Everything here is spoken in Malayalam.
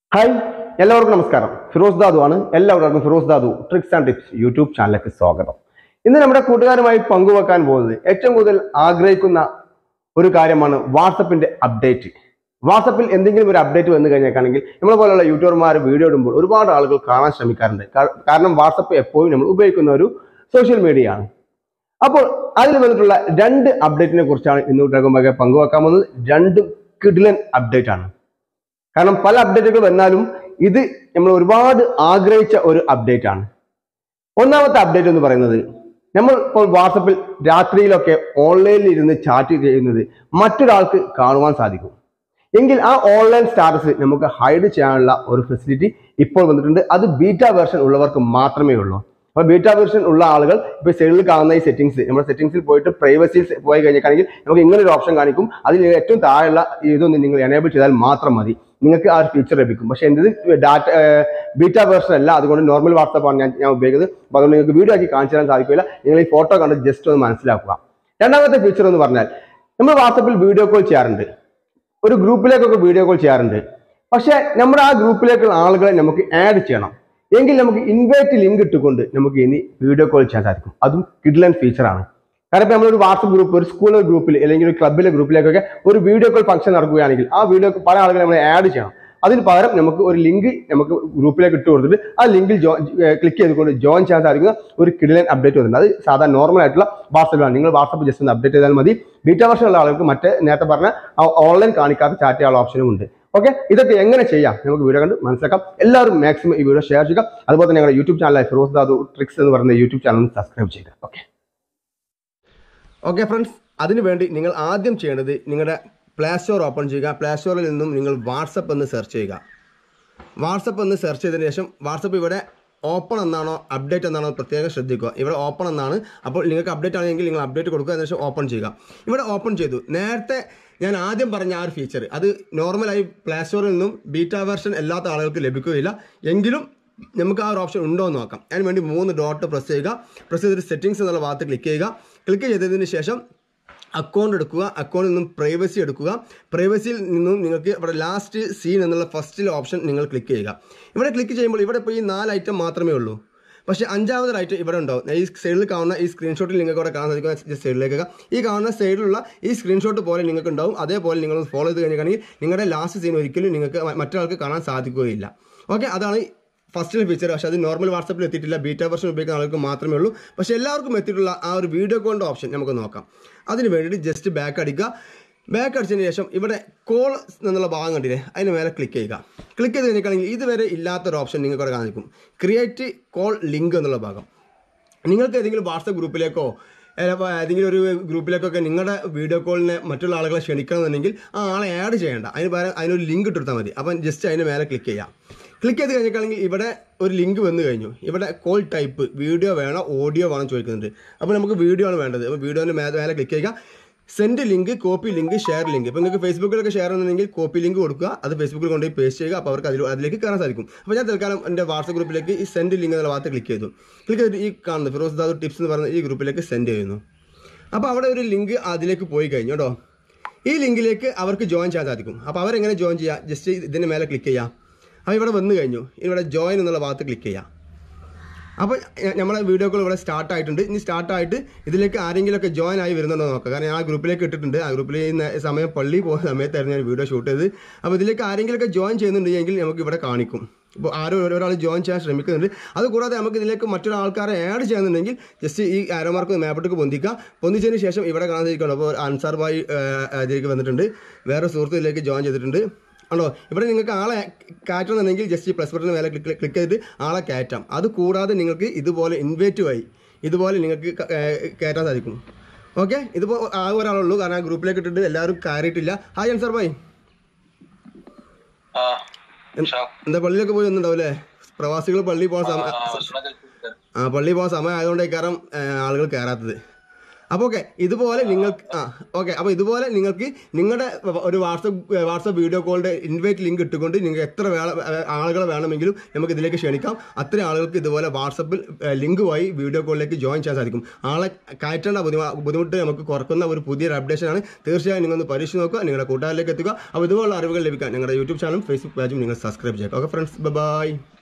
ഹായ് എല്ലാവർക്കും നമസ്കാരം ഫിറോസ് ദാദു ആണ് എല്ലാവർക്കും ഫിറോസ് ദാദു ട്രിക്സ് ആൻഡ് ടിപ്സ് യൂട്യൂബ് ചാനലിലേക്ക് സ്വാഗതം ഇന്ന് നമ്മുടെ കൂട്ടുകാരുമായി പങ്കുവെക്കാൻ പോകുന്നത് ഏറ്റവും കൂടുതൽ ആഗ്രഹിക്കുന്ന ഒരു കാര്യമാണ് വാട്സപ്പിന്റെ അപ്ഡേറ്റ് വാട്സപ്പിൽ എന്തെങ്കിലും ഒരു അപ്ഡേറ്റ് വന്നു കഴിഞ്ഞേക്കാണെങ്കിൽ നമ്മളെ പോലുള്ള യൂട്യൂബർമാർ വീഡിയോ ഇടുമ്പോൾ ഒരുപാട് ആളുകൾ കാണാൻ ശ്രമിക്കാറുണ്ട് കാ- കാരണം വാട്സപ്പ് എപ്പോഴും നമ്മൾ ഉപയോഗിക്കുന്ന ഒരു സോഷ്യൽ മീഡിയ ആണ് അപ്പോൾ അതിൽ വന്നിട്ടുള്ള രണ്ട് അപ്ഡേറ്റിനെ കുറിച്ചാണ് ഇന്ന് കൂട്ടുകാർക്കുമ്പോൾ പങ്കുവെക്കാൻ പോകുന്നത് രണ്ടും കിഡിലൻ അപ്ഡേറ്റ് ആണ് കാരണം പല അപ്ഡേറ്റുകൾ വന്നാലും ഇത് നമ്മൾ ഒരുപാട് ആഗ്രഹിച്ച ഒരു അപ്ഡേറ്റ് ആണ് ഒന്നാമത്തെ അപ്ഡേറ്റ് എന്ന് പറയുന്നത് നമ്മൾ ഇപ്പോൾ വാട്സപ്പിൽ രാത്രിയിലൊക്കെ ഓൺലൈനിൽ ഇരുന്ന് ചാറ്റ് ചെയ്യുന്നത് മറ്റൊരാൾക്ക് കാണുവാൻ സാധിക്കും എങ്കിൽ ആ ഓൺലൈൻ സ്റ്റാറ്റസ് നമുക്ക് ഹൈഡ് ചെയ്യാനുള്ള ഒരു ഫെസിലിറ്റി ഇപ്പോൾ വന്നിട്ടുണ്ട് അത് ബീറ്റ വേർഷൻ ഉള്ളവർക്ക് മാത്രമേ ഉള്ളൂ അപ്പോൾ ബീറ്റ വേർഷൻ ഉള്ള ആളുകൾ ഇപ്പോൾ സൈഡിൽ കാണുന്ന ഈ സെറ്റിംഗ്സ് നമ്മുടെ സെറ്റിംഗ്സിൽ പോയിട്ട് പ്രൈവസിയിൽ പോയി കഴിഞ്ഞിട്ടാണെങ്കിൽ നമുക്ക് ഇങ്ങനെ ഒരു ഓപ്ഷൻ കാണിക്കും അതിൽ ഏറ്റവും താഴെയുള്ള ഇതൊന്ന് നിങ്ങൾ എനേബിൾ ചെയ്താൽ മാത്രം മതി നിങ്ങൾക്ക് ആ ഒരു ഫീച്ചർ ലഭിക്കും പക്ഷേ എൻ്റെ ഡാറ്റ ബീറ്റ വേർഷൻ അല്ല അതുകൊണ്ട് നോർമൽ വാട്സാപ്പാണ് ഞാൻ ഞാൻ ഉപയോഗിക്കുന്നത് അപ്പോൾ അതുകൊണ്ട് നിങ്ങൾക്ക് വീഡിയോ ആക്കി കാണിച്ചു തരാൻ സാധിക്കില്ല നിങ്ങൾ ഈ ഫോട്ടോ കണ്ട് ജസ്റ്റ് ഒന്ന് മനസ്സിലാക്കുക രണ്ടാമത്തെ ഫീച്ചർ എന്ന് പറഞ്ഞാൽ നമ്മൾ വാട്സപ്പിൽ വീഡിയോ കോൾ ചെയ്യാറുണ്ട് ഒരു ഗ്രൂപ്പിലേക്കൊക്കെ വീഡിയോ കോൾ ചെയ്യാറുണ്ട് പക്ഷേ നമ്മുടെ ആ ഗ്രൂപ്പിലേക്കുള്ള ആളുകളെ നമുക്ക് ആഡ് ചെയ്യണം എങ്കിൽ നമുക്ക് ഇൻവൈറ്റ് ലിങ്ക് ഇട്ടുകൊണ്ട് നമുക്ക് ഇനി വീഡിയോ കോൾ ചെയ്യാൻ സാധിക്കും അതും കിഡ്ലൻ ഫീച്ചറാണ് കാരണം ഇപ്പോൾ നമ്മളൊരു വാട്സപ്പ് ഗ്രൂപ്പ് ഒരു സ്കൂളിലെ ഗ്രൂപ്പിൽ അല്ലെങ്കിൽ ഒരു ക്ലബിലെ ഗ്രൂപ്പിലേക്കൊക്കെ ഒരു വീഡിയോ കോൾ ഫംഗ്ഷൻ നടക്കുകയാണെങ്കിൽ ആ വീഡിയോ പല ആളുകളെ നമ്മൾ ആഡ് ചെയ്യണം അതിന് പകരം നമുക്ക് ഒരു ലിങ്ക് നമുക്ക് ഗ്രൂപ്പിലേക്ക് ഇട്ട് കൊടുത്തിട്ട് ആ ലിങ്കിൽ ക്ലിക്ക് ചെയ്തുകൊണ്ട് ജോയിൻ ചെയ്യാൻ സാധിക്കുന്ന ഒരു കിഡിലൻ അപ്ഡേറ്റ് വന്നിട്ടുണ്ട് അത് സാധാരണ നോർമൽ ആയിട്ടുള്ള വാട്സപ്പിലാണ് നിങ്ങൾ വാട്സപ്പ് ജസ്റ്റ് ഒന്ന് അപ്ഡേറ്റ് ചെയ്താൽ മതി ബീറ്റ വർഷനുള്ള ആളുകൾക്ക് മറ്റേ നേരത്തെ പറഞ്ഞ ഓൺലൈൻ കാണിക്കാത്ത ചാറ്റ് ചെയ്യാനുള്ള ഓപ്ഷനും ഉണ്ട് ഓക്കെ ഇതൊക്കെ എങ്ങനെ ചെയ്യാം നമുക്ക് വീഡിയോ കണ്ട് മനസ്സിലാക്കാം എല്ലാവരും മാക്സിമം ഈ വീഡിയോ ഷെയർ ചെയ്യുക അതുപോലെ തന്നെ ഞങ്ങളുടെ യൂട്യൂബ് ചാനലായ ഫിറോസ് ദാദു ട്രിക്സ് എന്ന് പറയുന്ന യൂട്യൂബ് ചാനൽ ഒന്ന് സബ്സ്ക്രൈബ് ചെയ്യുക ഓക്കെ ഓക്കെ ഫ്രണ്ട്സ് അതിനുവേണ്ടി നിങ്ങൾ ആദ്യം ചെയ്യേണ്ടത് നിങ്ങളുടെ പ്ലേ സ്റ്റോർ ഓപ്പൺ ചെയ്യുക പ്ലേ സ്റ്റോറിൽ നിന്നും നിങ്ങൾ വാട്സപ്പ് എന്ന് സെർച്ച് ചെയ്യുക വാട്സപ്പ് എന്ന് സെർച്ച് ചെയ്തതിന് ശേഷം വാട്സപ്പ് ഇവിടെ ഓപ്പൺ എന്നാണോ അപ്ഡേറ്റ് എന്നാണോ പ്രത്യേകം ശ്രദ്ധിക്കുക ഇവിടെ ഓപ്പൺ എന്നാണ് അപ്പോൾ നിങ്ങൾക്ക് അപ്ഡേറ്റ് ആണെങ്കിൽ നിങ്ങൾ അപ്ഡേറ്റ് കൊടുക്കുക അതിനുശേഷം ഓപ്പൺ ചെയ്യുക ഇവിടെ ഓപ്പൺ ചെയ്തു നേരത്തെ ഞാൻ ആദ്യം പറഞ്ഞ ആ ഒരു ഫീച്ചർ അത് നോർമലായി പ്ലേ സ്റ്റോറിൽ നിന്നും ബീറ്റ വെർഷൻ അല്ലാത്ത ആളുകൾക്ക് ലഭിക്കുകയില്ല എങ്കിലും നമുക്ക് ആ ഒരു ഓപ്ഷൻ ഉണ്ടോ എന്ന് നോക്കാം അതിന് വേണ്ടി മൂന്ന് ഡോട്ട് പ്രസ് ചെയ്യുക പ്രസ് ചെയ്തിട്ട് സെറ്റിംഗ്സ് എന്നുള്ള ഭാഗത്ത് ക്ലിക്ക് ചെയ്യുക ക്ലിക്ക് ചെയ്തതിന് ശേഷം അക്കൗണ്ട് എടുക്കുക അക്കൗണ്ടിൽ നിന്നും പ്രൈവസി എടുക്കുക പ്രൈവസിയിൽ നിന്നും നിങ്ങൾക്ക് ഇവിടെ ലാസ്റ്റ് സീൻ എന്നുള്ള ഫസ്റ്റിലെ ഓപ്ഷൻ നിങ്ങൾ ക്ലിക്ക് ചെയ്യുക ഇവിടെ ക്ലിക്ക് ചെയ്യുമ്പോൾ ഇവിടെ ഇപ്പോൾ ഈ നാല് ഐറ്റം മാത്രമേ ഉള്ളൂ പക്ഷേ അഞ്ചാമതൊരു ഐറ്റം ഇവിടെ ഉണ്ടാവും ഈ സൈഡിൽ കാണുന്ന ഈ സ്ക്രീൻഷോട്ടിൽ നിങ്ങൾക്ക് ഇവിടെ കാണാൻ സാധിക്കുന്ന സൈഡിലേക്ക് ഈ കാണുന്ന സൈഡിലുള്ള ഈ സ്ക്രീൻഷോട്ട് പോലെ നിങ്ങൾക്ക് ഉണ്ടാവും അതേപോലെ നിങ്ങൾ ഫോളോ ചെയ്ത് കഴിഞ്ഞിട്ടുണ്ടെങ്കിൽ നിങ്ങളുടെ ലാസ്റ്റ് സീൻ ഒരിക്കലും നിങ്ങൾക്ക് മറ്റൊരാൾക്ക് കാണാൻ സാധിക്കുകയില്ല ഓക്കെ അതാണ് ഫസ്റ്റിലെ ഫീച്ചർ പക്ഷേ അത് നോർമൽ വാട്സപ്പിൽ എത്തിയിട്ടില്ല ബീറ്റ വെർഷൻ ഉപയോഗിക്കുന്ന ആൾക്ക് മാത്രമേ ഉള്ളൂ പക്ഷേ എല്ലാവർക്കും എത്തിയിട്ടുള്ള ആ ഒരു വീഡിയോ കോളിൻ്റെ ഓപ്ഷൻ നമുക്ക് നോക്കാം അതിന് വേണ്ടിയിട്ട് ജസ്റ്റ് ബാക്ക് അടിക്കുക ബാക്ക് അടിച്ചതിന് ശേഷം ഇവിടെ കോൾ എന്നുള്ള ഭാഗം കണ്ടില്ലേ അതിന് മേലെ ക്ലിക്ക് ചെയ്യുക ക്ലിക്ക് ചെയ്ത് കഴിഞ്ഞിട്ടുണ്ടെങ്കിൽ ഇതുവരെ ഇല്ലാത്തൊരു ഓപ്ഷൻ നിങ്ങൾക്ക് അവിടെ കാണിക്കും ക്രിയേറ്റ് കോൾ ലിങ്ക് എന്നുള്ള ഭാഗം നിങ്ങൾക്ക് ഏതെങ്കിലും വാട്സപ്പ് ഗ്രൂപ്പിലേക്കോ അല്ല ഏതെങ്കിലും ഒരു ഗ്രൂപ്പിലേക്കൊക്കെ നിങ്ങളുടെ വീഡിയോ കോളിനെ മറ്റുള്ള ആളുകളെ ക്ഷണിക്കണമെന്നുണ്ടെങ്കിൽ ആ ആളെ ആഡ് ചെയ്യേണ്ട അതിന് പകരം അതിനൊരു ലിങ്ക് ഇട്ടെടുത്താൽ മതി അപ്പം ജസ്റ്റ് അതിന് മേലെ ക്ലിക്ക് ചെയ്യാം ക്ലിക്ക് ചെയ്ത് കഴിഞ്ഞിട്ടാണെങ്കിൽ ഇവിടെ ഒരു ലിങ്ക് വന്നു കഴിഞ്ഞു ഇവിടെ കോൾ ടൈപ്പ് വീഡിയോ വേണോ ഓഡിയോ വേണം ചോദിക്കുന്നുണ്ട് അപ്പോൾ നമുക്ക് വീഡിയോ ആണ് വേണ്ടത് അപ്പോൾ വീഡിയോൻ്റെ മേലെ മേലെ ക്ലിക്ക് ചെയ്യുക send link copy link share link ഇപ്പോൾ നിങ്ങൾക്ക് ഫേസ്ബുക്കിലൊക്കെ ഷെയർ ചെയ്യുന്നുണ്ടെങ്കിൽ കോപ്പി ലിങ്ക് കൊടുക്കുക അത് ഫേസ്ബുക്കിൽ കൊണ്ടുപോയി പേസ്റ്റ് ചെയ്യുക അപ്പോൾ അവർക്ക് അതിൽ അതിലേക്ക് കയറാൻ സാധിക്കും അപ്പോൾ ഞാൻ തൽക്കാലം എൻ്റെ വാട്സപ്പ് ഗ്രൂപ്പിലേക്ക് ഈ സെൻഡ് ലിങ്ക് എന്നുള്ള ഭാഗത്ത് ക്ലിക്ക് ചെയ്തു ക്ലിക്ക് ചെയ്തിട്ട് ഈ കാണുന്നത് ഫിറോസ് ദാദു ടിപ്സ് എന്ന് പറയുന്ന ഈ ഗ്രൂപ്പിലേക്ക് സെൻഡ് ചെയ്യുന്നു അപ്പോൾ അവിടെ ഒരു ലിങ്ക് അതിലേക്ക് പോയി കഴിഞ്ഞു കേട്ടോ ഈ ലിങ്കിലേക്ക് അവർക്ക് ജോയിൻ ചെയ്യാൻ സാധിക്കും അപ്പോൾ അവരെങ്ങനെ ജോയിൻ ചെയ്യുക ജസ്റ്റ് ഇതിൻ്റെ മേലെ ക്ലിക്ക് ചെയ്യാം അപ്പോൾ ഇവിടെ വന്നു കഴിഞ്ഞു ഇവിടെ ജോയിൻ എന്നുള്ള ഭാഗത്ത് ക്ലിക്ക് ചെയ്യാം അപ്പോൾ നമ്മളെ വീഡിയോ കോൾ ഇവിടെ സ്റ്റാർട്ട് ആയിട്ടുണ്ട് ഇനി സ്റ്റാർട്ട് ആയിട്ട് ഇതിലേക്ക് ആരെങ്കിലുമൊക്കെ ജോയിൻ ആയി വരുന്നുണ്ടോ എന്ന് നോക്കാം കാരണം ഞാൻ ആ ഗ്രൂപ്പിലേക്ക് ഇട്ടിട്ടുണ്ട് ആ ഗ്രൂപ്പിൽ ഈ നേ- സമയം പള്ളി പോകുന്ന സമയത്തായിരുന്നു ഞാൻ വീഡിയോ ഷൂട്ട് ചെയ്ത് അപ്പോൾ ഇതിലേക്ക് ആരെങ്കിലുമൊക്കെ ജോയിൻ ചെയ്യുന്നുണ്ടെങ്കിൽ നമുക്ക് ഇവിടെ കാണിക്കും ഇപ്പോൾ ആരോ ഒരാൾ ജോയിൻ ചെയ്യാൻ ശ്രമിക്കുന്നുണ്ട് അതുകൂടാതെ നമുക്ക് ഇതിലേക്ക് മറ്റൊരു ആൾക്കാരെ ആഡ് ചെയ്യുന്നുണ്ടെങ്കിൽ ജസ്റ്റ് ഈ ആരോമാർക്ക് മാപ്പിട്ടേക്ക് പൊന്തിക്കുക പൊന്തിച്ചതിന് ശേഷം ഇവിടെ കാണാൻ സാധിക്കണം അപ്പോൾ അൻസാർ ഭായി ഏഹ്, ഇതിലേക്ക് വന്നിട്ടുണ്ട് വേറെ സുഹൃത്ത് ഇതിലേക്ക് ജോയിൻ ചെയ്തിട്ടുണ്ട് ആണോ ഇവിടെ നിങ്ങൾക്ക് ആളെ കയറ്റണമെന്നുണ്ടെങ്കിൽ ജസ്റ്റ് ഈ പ്ലസ് ബട്ടൺ മേലെ ക്ലിക്ക് ക്ലിക്ക് ചെയ്തിട്ട് ആളെ കയറ്റാം അത് കൂടാതെ നിങ്ങൾക്ക് ഇതുപോലെ ഇൻവേറ്റീവ് ആയി ഇതുപോലെ നിങ്ങൾക്ക് ക- ഏർ കയറ്റാൻ സാധിക്കും ഓക്കെ ഇതിപ്പോൾ ആ ഒരാളുള്ളൂ കാരണം ആ ഗ്രൂപ്പിലേക്ക് ഇട്ടിട്ട് എല്ലാവരും കയറിയിട്ടില്ല ഹായ് അൻസർ ഭായ് ആ, എന്ത്- ഷാ. എന്താ പള്ളിയിലൊക്കെ പോയി വന്നിട്ടുണ്ടാവില്ലേ പ്രവാസികൾ പള്ളി പോകാൻ ആ, സമയം ഭക്ഷണം കഴിച്ചിട്ട്. ആ പള്ളി പോകാൻ സമയം ആയതുകൊണ്ട് കാരണം ആളുകൾ കയറാത്തത് അപ്പോൾ ഓക്കെ ഇതുപോലെ നിങ്ങൾക്ക് ആ ഓക്കെ അപ്പോൾ ഇതുപോലെ നിങ്ങൾക്ക് നിങ്ങളുടെ ഒരു വാട്സപ്പ് വാട്സപ്പ് വീഡിയോ കോളിൻ്റെ ഇൻവൈറ്റ് ലിങ്ക് ഇട്ടുകൊണ്ട് നിങ്ങൾക്ക് എത്ര വേള ആളുകളെ വേണമെങ്കിലും നമുക്ക് ഇതിലേക്ക് ക്ഷണിക്കാം അത്രയും ആളുകൾക്ക് ഇതുപോലെ വാട്സപ്പിൽ ലിങ്ക് വഴി വീഡിയോ കോളിലേക്ക് ജോയിൻ ചെയ്യാൻ സാധിക്കും ആളെ കയറ്റേണ്ട ബുദ്ധിമു- ബുദ്ധിമുട്ട് നമുക്ക് കുറക്കുന്ന ഒരു പുതിയൊരു അപ്ഡേഷനാണ് തീർച്ചയായും നിങ്ങൾ ഒന്ന് പരീക്ഷിച്ച് നോക്കുക നിങ്ങളുടെ കൂട്ടുകാരിലേക്ക് എത്തുക അപ്പോൾ ഇതുപോലുള്ള അറിവുകൾ ലഭിക്കാൻ നിങ്ങളുടെ യൂട്യൂബ് ചാനലും ഫേസ്ബുക്ക് പേജും നിങ്ങൾ സബ്സ്ക്രൈബ് ചെയ്യുക ഓക്കെ ഫ്രണ്ട്സ് ബൈ